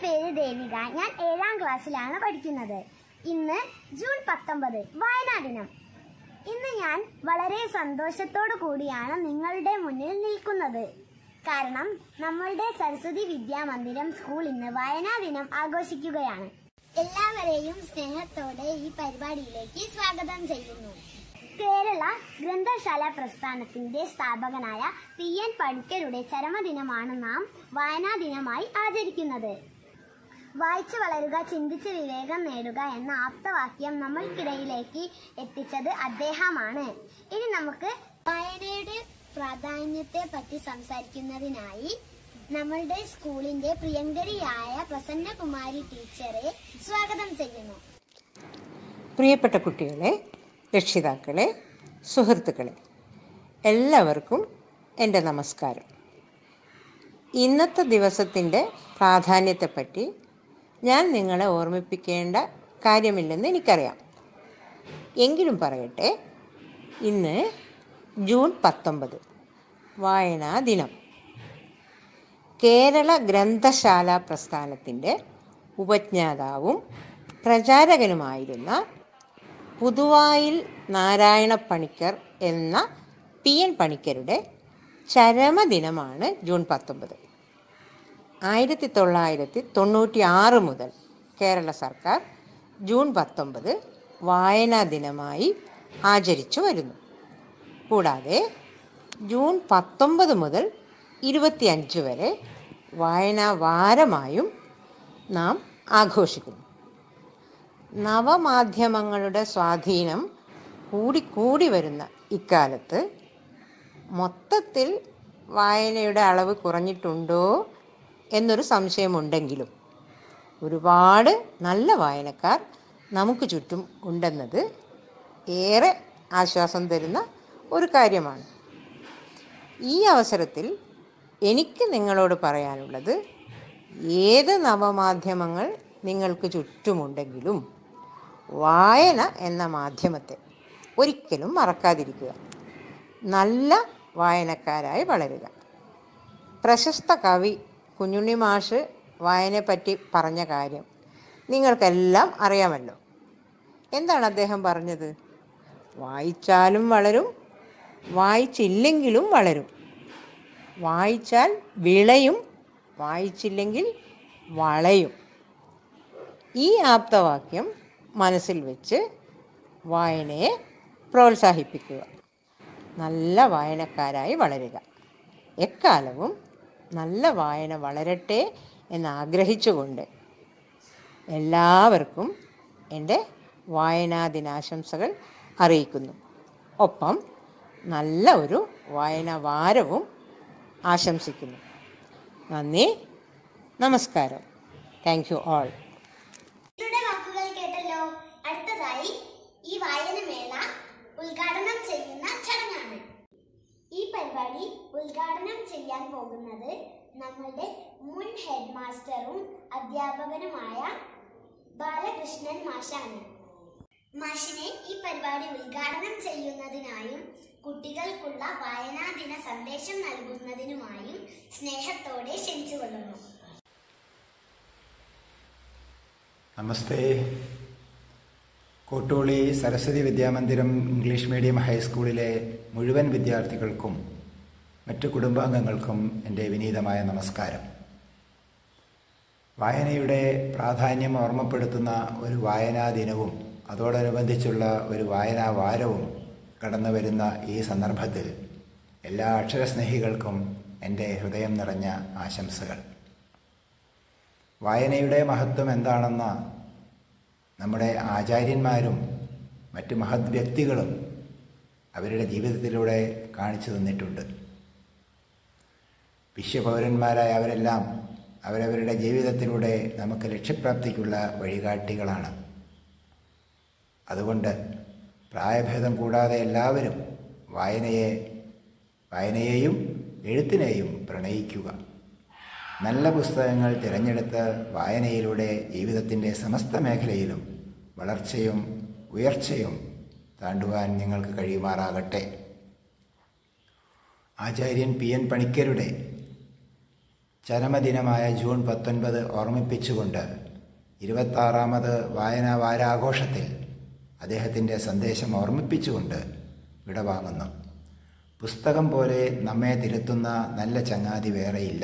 പേര് ദേവിക ഞാൻ ഏഴാം ക്ലാസ്സിലാണ് പഠിക്കുന്നത് ഇന്ന് ജൂൺ പത്തൊമ്പത് വായനാ ദിനം ഇന്ന് ഞാൻ വളരെ സന്തോഷത്തോടു കൂടിയാണ് നിങ്ങളുടെ മുന്നിൽ നിൽക്കുന്നത് കാരണം നമ്മളുടെ സരസ്വതി വിദ്യാമന്ദിരം സ്കൂൾ ഇന്ന് വായനാ ദിനം ആഘോഷിക്കുകയാണ് എല്ലാവരെയും സ്നേഹത്തോടെ ഈ പരിപാടിയിലേക്ക് സ്വാഗതം ചെയ്യുന്നു കേരള ഗ്രന്ഥശാല പ്രസ്ഥാനത്തിന്റെ സ്ഥാപകനായ പി എൻ പണിക്കരുടെ ചരമദിനമാണ് നാം വായനാ ദിനമായി ആചരിക്കുന്നത് വായിച്ചു വളരുക ചിന്തിച്ച് വിവേകം നേടുക എന്ന ആപ്തവാക്യം നമ്മൾക്കിടയിലേക്ക് എത്തിച്ചത് അദ്ദേഹമാണ് ഇനി നമുക്ക് വായനയുടെ പ്രാധാന്യത്തെ പറ്റി സംസാരിക്കുന്നതിനായി നമ്മളുടെ സ്കൂളിന്റെ പ്രിയങ്കരിയായ പ്രസന്നകുമാരി ടീച്ചറെ സ്വാഗതം ചെയ്യുന്നു പ്രിയപ്പെട്ട കുട്ടികളെ രക്ഷിതാക്കളെ സുഹൃത്തുക്കളെ എല്ലാവർക്കും എൻ്റെ നമസ്കാരം ഇന്നത്തെ ദിവസത്തിൻ്റെ പ്രാധാന്യത്തെപ്പറ്റി ഞാൻ നിങ്ങളെ ഓർമ്മിപ്പിക്കേണ്ട കാര്യമില്ലെന്ന് എനിക്കറിയാം എങ്കിലും പറയട്ടെ ഇന്ന് ജൂൺ പത്തൊമ്പത് വായനാ ദിനം കേരള ഗ്രന്ഥശാല പ്രസ്ഥാനത്തിൻ്റെ ഉപജ്ഞാതാവും പ്രചാരകനുമായിരുന്ന പുതുവായിൽ നാരായണ പണിക്കർ എന്ന പി എൻ പണിക്കരുടെ ചരമദിനമാണ് ജൂൺ പത്തൊമ്പത് ആയിരത്തി തൊള്ളായിരത്തി തൊണ്ണൂറ്റി ആറ് മുതൽ കേരള സർക്കാർ ജൂൺ പത്തൊമ്പത് വായനാ ദിനമായി ആചരിച്ചു വരുന്നു കൂടാതെ ജൂൺ പത്തൊമ്പത് മുതൽ ഇരുപത്തിയഞ്ച് വരെ വായനാ വാരമായും നാം ആഘോഷിക്കുന്നു നവമാധ്യമങ്ങളുടെ സ്വാധീനം കൂടിക്കൂടി വരുന്ന ഇക്കാലത്ത് മൊത്തത്തിൽ വായനയുടെ അളവ് കുറഞ്ഞിട്ടുണ്ടോ എന്നൊരു സംശയമുണ്ടെങ്കിലും ഒരുപാട് നല്ല വായനക്കാർ നമുക്ക് ചുറ്റും ഉണ്ടെന്നത് ഏറെ ആശ്വാസം തരുന്ന ഒരു കാര്യമാണ് ഈ അവസരത്തിൽ എനിക്ക് നിങ്ങളോട് പറയാനുള്ളത് ഏത് നവമാധ്യമങ്ങൾ നിങ്ങൾക്ക് ചുറ്റുമുണ്ടെങ്കിലും വായന എന്ന മാധ്യമത്തെ ഒരിക്കലും മറക്കാതിരിക്കുക നല്ല വായനക്കാരായി വളരുക പ്രശസ്ത കവി കുഞ്ഞുണ്ണി മാഷ് വായനയെപ്പറ്റി പറഞ്ഞ കാര്യം നിങ്ങൾക്കെല്ലാം അറിയാമല്ലോ എന്താണ് അദ്ദേഹം പറഞ്ഞത് വായിച്ചാലും വളരും വായിച്ചില്ലെങ്കിലും വളരും വായിച്ചാൽ വിളയും വായിച്ചില്ലെങ്കിൽ വളയും ഈ ആപ്തവാക്യം മനസ്സിൽ വെച്ച് വായനയെ പ്രോത്സാഹിപ്പിക്കുക നല്ല വായനക്കാരായി വളരുക എക്കാലവും നല്ല വായന വളരട്ടെ എന്ന് ആഗ്രഹിച്ചുകൊണ്ട് എല്ലാവർക്കും എൻ്റെ വായനാ ദിനാശംസകൾ അറിയിക്കുന്നു ഒപ്പം നല്ല ഒരു വായനാ വാരവും ആശംസിക്കുന്നു നന്ദി നമസ്കാരം താങ്ക് യു ഓൾ ഇവരുടെ വാക്കുകൾ കേട്ടല്ലോ അടുത്തതായി ഈ വായനമേള ഉദ്ഘാടനം ചെയ്യുന്ന ചടങ്ങാണ് ഈ പരിപാടി ഉദ്ഘാടനം ചെയ്യാൻ പോകുന്നത് നമ്മളുടെ മുൻ ഹെഡ് മാസ്റ്ററും അധ്യാപകനുമായ ബാലകൃഷ്ണൻ മാഷാണ് മാഷിനെ ഈ പരിപാടി ഉദ്ഘാടനം ചെയ്യുന്നതിനായും കുട്ടികൾക്കുള്ള വായനാ ദിന സന്ദേശം നൽകുന്നതിനുമായും സ്നേഹത്തോടെ ക്ഷണിച്ചുകൊള്ളുന്നു നമസ്തേ കോട്ടോളി സരസ്വതി വിദ്യാമന്ദിരം ഇംഗ്ലീഷ് മീഡിയം ഹൈസ്കൂളിലെ മുഴുവൻ വിദ്യാർത്ഥികൾക്കും മറ്റു കുടുംബാംഗങ്ങൾക്കും എൻ്റെ വിനീതമായ നമസ്കാരം വായനയുടെ പ്രാധാന്യം ഓർമ്മപ്പെടുത്തുന്ന ഒരു വായനാ ദിനവും അതോടനുബന്ധിച്ചുള്ള ഒരു വായനാ വാരവും കടന്നു വരുന്ന ഈ സന്ദർഭത്തിൽ എല്ലാ അക്ഷരസ്നേഹികൾക്കും എൻ്റെ ഹൃദയം നിറഞ്ഞ ആശംസകൾ വായനയുടെ മഹത്വം എന്താണെന്ന് നമ്മുടെ ആചാര്യന്മാരും മറ്റ് മഹത് വ്യക്തികളും അവരുടെ ജീവിതത്തിലൂടെ കാണിച്ചു തന്നിട്ടുണ്ട് വിശ്വപൗരന്മാരായ അവരെല്ലാം അവരവരുടെ ജീവിതത്തിലൂടെ നമുക്ക് ലക്ഷ്യപ്രാപ്തിക്കുള്ള വഴികാട്ടികളാണ് അതുകൊണ്ട് പ്രായഭേദം കൂടാതെ എല്ലാവരും വായനയെ വായനയെയും എഴുത്തിനെയും പ്രണയിക്കുക നല്ല പുസ്തകങ്ങൾ തിരഞ്ഞെടുത്ത് വായനയിലൂടെ ജീവിതത്തിൻ്റെ സമസ്ത മേഖലയിലും വളർച്ചയും ഉയർച്ചയും താണ്ടുവാൻ നിങ്ങൾക്ക് കഴിയുമാറാകട്ടെ ആചാര്യൻ പി എൻ പണിക്കരുടെ ചരമദിനമായ ജൂൺ പത്തൊൻപത് ഓർമ്മിപ്പിച്ചുകൊണ്ട് ഇരുപത്താറാമത് വായനാ വാരാഘോഷത്തിൽ അദ്ദേഹത്തിൻ്റെ സന്ദേശം ഓർമ്മിപ്പിച്ചുകൊണ്ട് വിടവാങ്ങുന്നു പുസ്തകം പോലെ നമ്മെ തിരുത്തുന്ന നല്ല ചങ്ങാതി വേറെയില്ല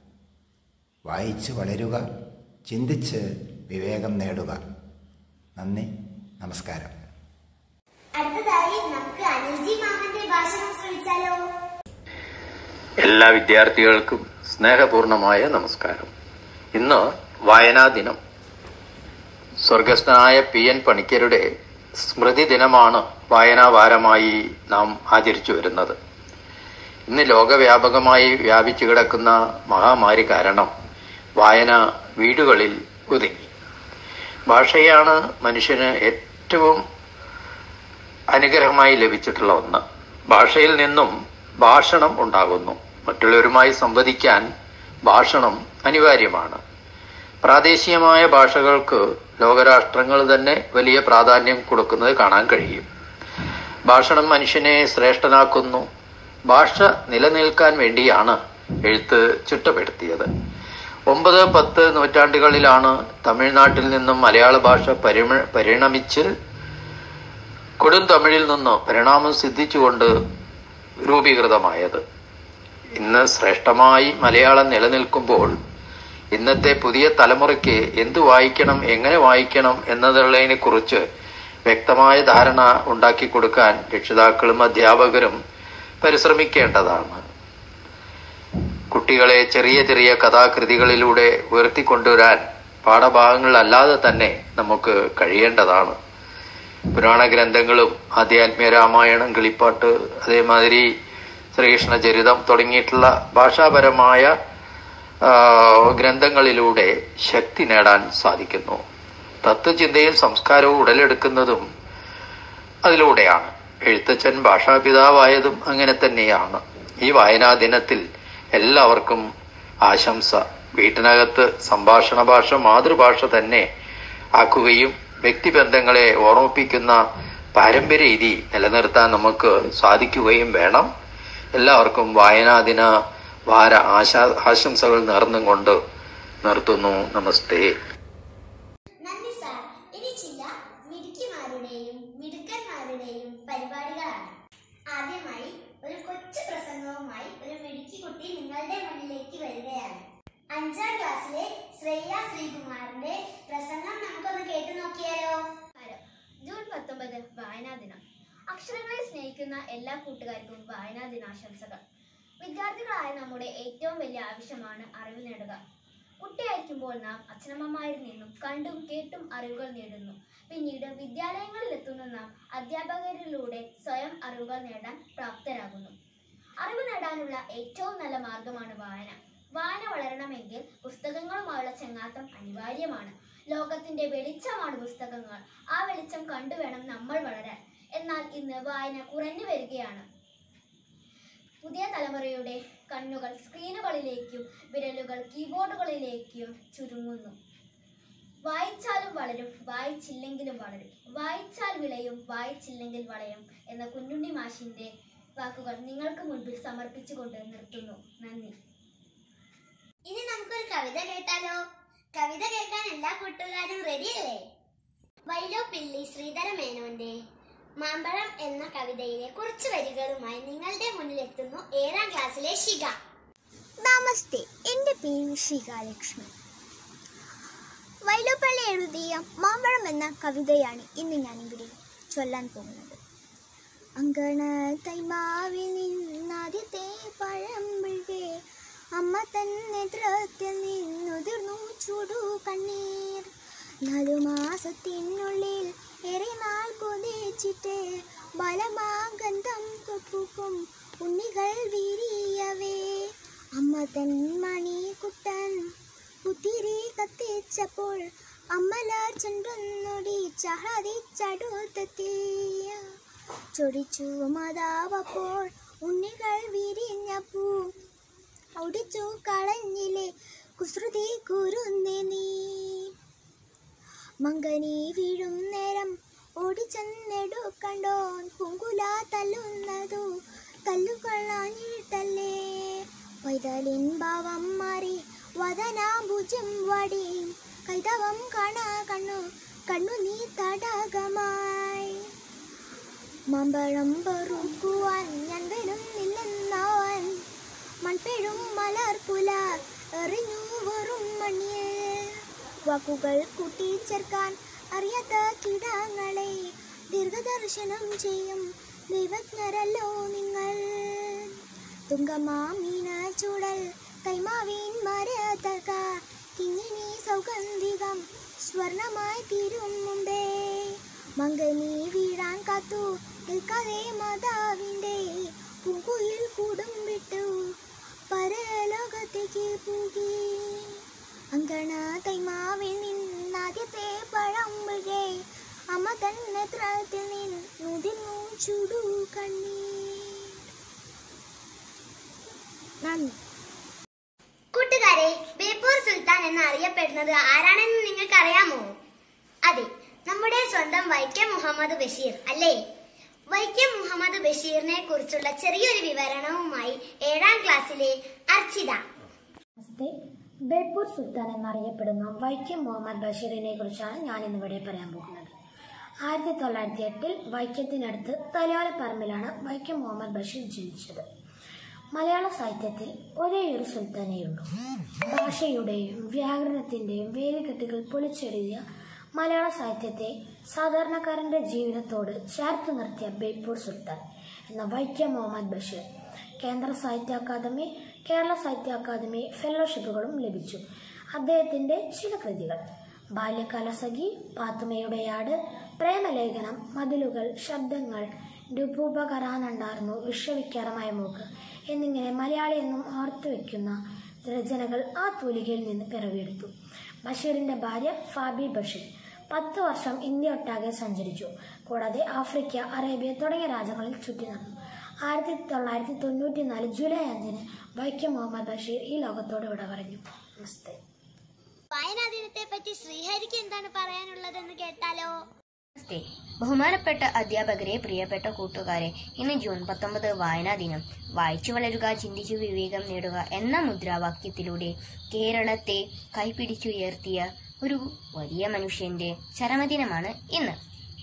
വായിച്ച് വളരുക ചിന്തിച്ച് വിവേകം നേടുക നന്ദി നമസ്കാരം അടുത്തതായി നമുക്ക് അനിൽജി മാമന്റെ ഭാഷണം ശ്രമിച്ചാലോ എല്ലാ വിദ്യാർത്ഥികൾക്കും സ്നേഹപൂർണമായ നമസ്കാരം ഇന്ന് വായനാ ദിനം സ്വർഗസ്ഥനായ പി എൻ പണിക്കരുടെ സ്മൃതി ദിനമാണ് വായനാ വാരമായി നാം ആചരിച്ചു വരുന്നത് ഇന്ന് ലോകവ്യാപകമായി വ്യാപിച്ചു കിടക്കുന്ന മഹാമാരി കാരണം വായന വീടുകളിൽ ഒതുങ്ങി ഭാഷയാണ് മനുഷ്യന് ഏറ്റവും അനുഗ്രഹമായി ലഭിച്ചിട്ടുള്ള ഒന്ന് ഭാഷയിൽ നിന്നും ഭാഷണം ഉണ്ടാകുന്നു മറ്റുള്ളവരുമായി സംവദിക്കാൻ ഭാഷണം അനിവാര്യമാണ് പ്രാദേശികമായ ഭാഷകൾക്ക് ലോകരാഷ്ട്രങ്ങൾ തന്നെ വലിയ പ്രാധാന്യം കൊടുക്കുന്നത് കാണാൻ കഴിയും ഭാഷണം മനുഷ്യനെ ശ്രേഷ്ഠനാക്കുന്നു ഭാഷ നിലനിൽക്കാൻ വേണ്ടിയാണ് എഴുത്ത് ചിട്ടപ്പെടുത്തിയത് ഒമ്പത് പത്ത് നൂറ്റാണ്ടുകളിലാണ് തമിഴ്നാട്ടിൽ നിന്നും മലയാള ഭാഷ പരിമ പരിണമിച്ച് കൊടും തമിഴിൽ നിന്ന് പരിണാമം സിദ്ധിച്ചുകൊണ്ട് രൂപീകൃതമായത് ഇന്ന് ശ്രേഷ്ഠമായി മലയാളം നിലനിൽക്കുമ്പോൾ ഇന്നത്തെ പുതിയ തലമുറയ്ക്ക് എന്ത് വായിക്കണം എങ്ങനെ വായിക്കണം എന്നതുള്ളതിനെ കുറിച്ച് വ്യക്തമായ ധാരണ ഉണ്ടാക്കി കൊടുക്കാൻ രക്ഷിതാക്കളും അധ്യാപകരും പരിശ്രമിക്കേണ്ടതാണ് കുട്ടികളെ ചെറിയ ചെറിയ കഥാകൃതികളിലൂടെ ഉയർത്തിക്കൊണ്ടുവരാൻ പാഠഭാഗങ്ങളല്ലാതെ തന്നെ നമുക്ക് കഴിയേണ്ടതാണ് പുരാണ ഗ്രന്ഥങ്ങളും ആധ്യാത്മിക രാമായണം കിളിപ്പാട്ട് അതേമാതിരി ശ്രീകൃഷ്ണ ചരിതം തുടങ്ങിയിട്ടുള്ള ഭാഷാപരമായ ആ, ഗ്രന്ഥങ്ങളിലൂടെ ശക്തി നേടാൻ സാധിക്കുന്നു തത്വചിന്തയും സംസ്കാരവും ഉടലെടുക്കുന്നതും അതിലൂടെയാണ് എഴുത്തച്ഛൻ ഭാഷാപിതാവായതും അങ്ങനെ തന്നെയാണ് ഈ വായനാ ദിനത്തിൽ എല്ലാവർക്കും ആശംസ വീട്ടിനകത്ത് സംഭാഷണ ഭാഷ മാതൃഭാഷ തന്നെ ആക്കുകയും വ്യക്തിബന്ധങ്ങളെ ഓർമ്മിപ്പിക്കുന്ന പാരമ്പര്യ രീതി നിലനിർത്താൻ നമുക്ക് സാധിക്കുകയും വേണം എല്ലാവർക്കും വായനാ ദിന വാര ആശാ ആശംസകൾ നേർന്നും കൊണ്ട് നിർത്തുന്നു നമസ്തേ നന്ദി സാർ ഇനി ചില മിടുക്കിമാരുടെയും മിടുക്കന്മാരുടെയും പരിപാടികളാണ് ആദ്യമായി ഒരു കൊച്ചു പ്രസംഗവുമായി ഒരു മിടുക്കി കുട്ടി നിങ്ങളുടെ മുന്നിലേക്ക് വരികയാണ് അഞ്ചാം ക്ലാസ്സിലെ ശ്രേയ ശ്രീകുമാറിന്റെ പ്രസംഗം നമുക്കൊന്ന് കേട്ടു നോക്കിയാലോ ജൂൺ പത്തൊമ്പത് വായനാ ദിനം അക്ഷരങ്ങളെ സ്നേഹിക്കുന്ന എല്ലാ കൂട്ടുകാർക്കും വായനാ ദിനാശംസകൾ വിദ്യാർത്ഥികളായ നമ്മുടെ ഏറ്റവും വലിയ ആവശ്യമാണ് അറിവ് നേടുക കുട്ടിയായിരിക്കുമ്പോൾ നാം അച്ഛനമ്മമാരിൽ നിന്നും കണ്ടും കേട്ടും അറിവുകൾ നേടുന്നു പിന്നീട് വിദ്യാലയങ്ങളിൽ എത്തുന്ന നാം അധ്യാപകരിലൂടെ സ്വയം അറിവുകൾ നേടാൻ പ്രാപ്തരാകുന്നു അറിവ് നേടാനുള്ള ഏറ്റവും നല്ല മാർഗമാണ് വായന വായന വളരണമെങ്കിൽ പുസ്തകങ്ങളുമായുള്ള ചങ്ങാത്തം അനിവാര്യമാണ് ലോകത്തിന്റെ വെളിച്ചമാണ് പുസ്തകങ്ങൾ ആ വെളിച്ചം കണ്ടുവേണം നമ്മൾ വളരാൻ എന്നാൽ ഇന്ന് വായന കുറഞ്ഞു വരികയാണ് പുതിയ തലമുറയുടെ കണ്ണുകൾ സ്ക്രീനുകളിലേക്കും വിരലുകൾ കീബോർഡുകളിലേക്കും ചുരുങ്ങുന്നു വായിച്ചാലും വളരും വായിച്ചില്ലെങ്കിലും വളരും വായിച്ചാൽ വിളയും വായിച്ചില്ലെങ്കിൽ വളയും എന്ന കുഞ്ഞുണ്ണി മാഷിന്റെ വാക്കുകൾ നിങ്ങൾക്ക് മുൻപിൽ സമർപ്പിച്ചുകൊണ്ട് നിർത്തുന്നു നന്ദി ഇനി നമുക്കൊരു കവിത കേട്ടാലോ കവിത കേൾക്കാൻ എല്ലാ കൂട്ടുകാരും റെഡിയല്ലേ വൈലോപ്പിള്ളി ശ്രീധര മേനോന്റെ മാമ്പഴം എന്ന കവിതയിലെ കുറച്ച് വരികളുമായി നിങ്ങളുടെ മുന്നിലെത്തുന്നു ഏഴാം ക്ലാസ്സിലെ ശിഖ നമസ്തേ എൻ്റെ പേര് ശ്രീകാലക്ഷ്മി വൈലോപ്പള്ളി എഴുതിയ മാമ്പഴം എന്ന കവിതയാണ് ഇന്ന് ഞാനിവിടെ ചൊല്ലാൻ പോകുന്നത് അങ്കണ തൈമാവിൽ നിന്നാദ്യത്തെ പഴം വീഴേ അമ്മ തൻ നേത്രത്തിൽ നിന്നുതിർന്നു ചൂടു കണ്ണീർ നാലു മാസത്തിനുള്ളിൽ ഏറെ നാൾ കൊതിച്ചിട്ട് ബലമാഗന്ധം തൊട്ടുക്കും ഉണ്ണികൾ വിരിയവേ അമ്മ തൻ മണിക്കുട്ടൻ പുത്തിരി കത്തിച്ചപ്പോൾ അമ്മലാർ ചെണ്ടൊന്നൊടി ചഹദിച്ചടുത്തെത്തിയ ചൊടിച്ചു മാതാവപ്പോൾ ഉണ്ണികൾ വിരിഞ്ഞപ്പൂ ഒടിച്ചു കളഞ്ഞിലെ കുസൃതി കുരുന്നേ നീ മങ്കനി വീഴും നേരം ഓടിച്ചെന്നെടുക്കണ്ടോൻ പൂങ്കുല തല്ലുന്നതു തല്ലുകളാഞ്ഞിട്ടല്ലേ പൈതലിൻ ഭാവം മാറി വദനാഭുജം വാടി കൈതവം കാണാ കണ്ണു കണ്ണു നീ തടാകമായി മമ്പഴം പെറുക്കുവാൻ ഞാൻ വരുന്നില്ലെന്നവൻ മൺപെഴും മലർപ്പുല എറിഞ്ഞു വെറും മണ്ണിൽ വാക്കുകൾ കൂട്ടിച്ചേർക്കാൻ അറിയാത്ത കിടാങ്ങളെ ദീർഘദർശനം ചെയ്യും ദൈവജ്ഞരല്ലോ നിങ്ങൾ തുങ്കമാമീന ചൂടൽ കൈമാവിൻ മരതക കിങ്ങിനി സൗഗന്ധികം സ്വർണമായി തീരും മുമ്പേ മംഗനി വീഴാൻ കാത്തു നിൽക്കാതെ മാതാവിൻ്റെ പൂങ്കുയിൽ കൂടും വിട്ടു പരലോകത്തേക്ക് പോകി അങ്കണ കൈമാവിൽ നിന്നാദ്യത്തെ പഴം വീഴേ അമ്മ തൻ നേത്രത്തിൽ നിന്നുതിർന്നു ചുടു കണ്ണീർ നന്ദി കൂട്ടുകാരെ ബേപ്പൂർ സുൽത്താൻ എന്ന് അറിയപ്പെടുന്നത് ആരാണെന്ന് നിങ്ങൾക്ക് അറിയാമോ അതെ നമ്മുടെ സ്വന്തം വൈക്കം മുഹമ്മദ് ബഷീർ അല്ലേ വൈക്കം മുഹമ്മദ് ബഷീറിനെ കുറിച്ചുള്ള ചെറിയൊരു വിവരണവുമായി ഏഴാം ക്ലാസ്സിലെ അർച്ചിത നമസ്തേ ബേപ്പൂർ സുൽത്താൻ എന്നറിയപ്പെടുന്ന വൈക്കം മുഹമ്മദ് ബഷീറിനെ കുറിച്ചാണ് ഞാൻ ഇന്നിവിടെ പറയാൻ പോകുന്നത് ആയിരത്തി തൊള്ളായിരത്തി എട്ടിൽ വൈക്കത്തിനടുത്ത് തലയോലപ്പറമ്പിലാണ് വൈക്കം മുഹമ്മദ് ബഷീർ ജനിച്ചത് മലയാള സാഹിത്യത്തിൽ ഒരേയൊരു സുൽത്താനേയുള്ളൂ ഭാഷയുടെയും വ്യാകരണത്തിൻ്റെയും വേലിക്കെട്ടുകൾ പൊളിച്ചെഴുതിയ മലയാള സാഹിത്യത്തെ സാധാരണക്കാരൻ്റെ ജീവിതത്തോട് ചേർത്ത് നിർത്തിയ ബേപ്പൂർ സുൽത്താൻ എന്ന വൈക്കം മുഹമ്മദ് ബഷീർ കേന്ദ്ര സാഹിത്യ അക്കാദമി കേരള സാഹിത്യ അക്കാദമി ഫെലോഷിപ്പുകളും ലഭിച്ചു അദ്ദേഹത്തിൻ്റെ ചില കൃതികൾ ബാല്യകാലസഖി പാത്തുമയുടെ ആട് പ്രേമലേഖനം മതിലുകൾ ശബ്ദങ്ങൾ രൂപകരാനുണ്ടായിരുന്നു വിശ്വവിഖ്യാതമായ മൂക്ക് എന്നിങ്ങനെ മലയാളി എന്നും ഓർത്തു വയ്ക്കുന്ന രചനകൾ ആ തൂലികയിൽ നിന്ന് പിറവിയെടുത്തു ബഷീറിന്റെ ഭാര്യ ഫാബി ബഷീർ പത്ത് വർഷം ഇന്ത്യ ഒട്ടാകെ സഞ്ചരിച്ചു കൂടാതെ ആഫ്രിക്ക അറേബ്യ തുടങ്ങിയ രാജ്യങ്ങളിൽ ചുറ്റി നടന്നു ആയിരത്തി തൊള്ളായിരത്തി തൊണ്ണൂറ്റി നാല് ജൂലൈ അഞ്ചിന് വൈക്കം മുഹമ്മദ് ബഷീർ ഈ ലോകത്തോട് വിട പറഞ്ഞു നമസ്തേ വായനാ ദിനത്തെ പറ്റി ശ്രീഹരിക്ക് എന്താണ് പറയാനുള്ളതെന്ന് കേട്ടാലോ നമസ്തേ ബഹുമാനപ്പെട്ട അധ്യാപകരെ പ്രിയപ്പെട്ട കൂട്ടുകാരെ ഇന്ന് ജൂൺ പത്തൊമ്പത് വായനാ ദിനം വായിച്ചു വളരുക ചിന്തിച്ചു വിവേകം നേടുക എന്ന മുദ്രാവാക്യത്തിലൂടെ കേരളത്തെ കൈപിടിച്ചുയർത്തിയ ഒരു വലിയ മനുഷ്യന്റെ ചരമദിനമാണ് ഇന്ന്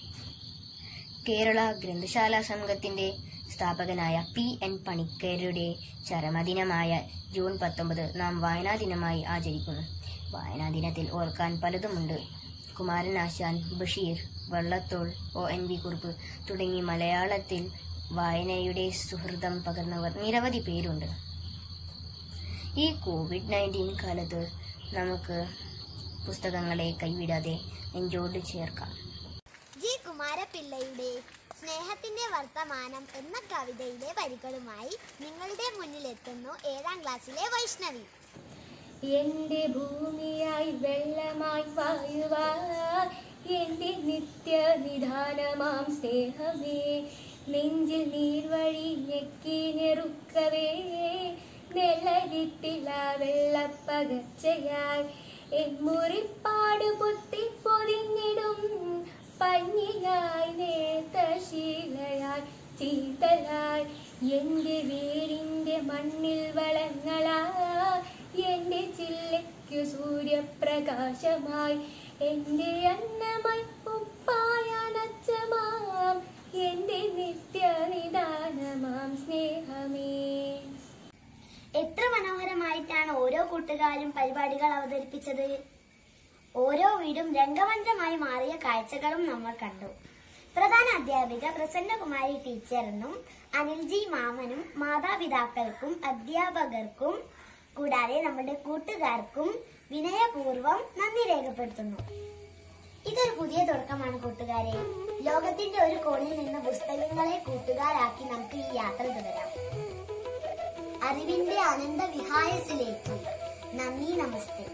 കേരള ഗ്രന്ഥശാല സംഘത്തിന്റെ സ്ഥാപകനായ പി എൻ പണിക്കരുടെ ചരമദിനമായ ജൂൺ പത്തൊമ്പത് നാം വായനാ ദിനമായി ആചരിക്കുന്നു വായനാ ദിനത്തിൽ ഓർക്കാൻ പലതുമുണ്ട് Kumaranasan Basheer Vallathol O N V Kurup തുടങ്ങി മലയാളത്തിൽ വായനയുടെ സുഹൃതം പകർന്നവർ നിരവധി പേരുണ്ട് ഈ കോവിഡ് നയൻറ്റീൻ കാലത്ത് നമുക്ക് പുസ്തകങ്ങളെ കൈവിടാതെ നെഞ്ചോട് ചേർക്കാം ജി കുമാരപിള്ളയുടെ സ്നേഹത്തിന്റെ വർത്തമാനം എന്ന കവിതയിലെ വരികളുമായി നിങ്ങളുടെ മുന്നിലെത്തുന്നു ഏഴാം ക്ലാസ്സിലെ വൈഷ്ണവി എന്റെ ഭൂമിയായി വെള്ളമായി വായുവായി എന്റെ നിത്യനിധാനമാം സ്നേഹമേ നെഞ്ചിൽ നീർവഴി ഞെക്കി ഞെറുക്കവേ നെല്ലരിട്ടില്ല വെള്ളപ്പകച്ചയായി എൻ മുറിപ്പാട് പൊത്തി പൊതിഞ്ഞിടും പഞ്ഞിയായി നേത്ത ശീലയായി ചീത്തലായി എന്റെ വീടിന്റെ മണ്ണിൽ വളങ്ങളായി എന്റെ ചില്ലയ്ക്കു സൂര്യപ്രകാശമായി എന്റെ അന്നമായി ഉപ്പായനച്ചമാം എന്റെ നിത്യനിദാനമാം സ്നേഹമേ എത്ര മനോഹരമായിട്ടാണ് ഓരോ കൂട്ടുകാരും പരിപാടികൾ അവതരിപ്പിച്ചത് ഓരോ വീടും രംഗമഞ്ചമായി മാറിയ കാഴ്ചകളും നമ്മൾ കണ്ടു പ്രധാന അധ്യാപിക പ്രസന്നകുമാരി ടീച്ചറിനും അനിൽജി മാമനും മാതാപിതാക്കൾക്കും അധ്യാപകർക്കും കൂടാതെ നമ്മുടെ കൂട്ടുകാർക്കും വിനയപൂർവ്വം നന്ദി രേഖപ്പെടുത്തുന്നു ഇതൊരു പുതിയ തുടക്കമാണ് കൂട്ടുകാരെ ലോകത്തിന്റെ ഒരു കോണിൽ നിന്ന് പുസ്തകങ്ങളെ കൂട്ടുകാരാക്കി നമുക്ക് ഈ യാത്ര തുടരാം അറിവിന്റെ അനന്ത വിഹായസിലേക്ക് നന്ദി നമസ്തേ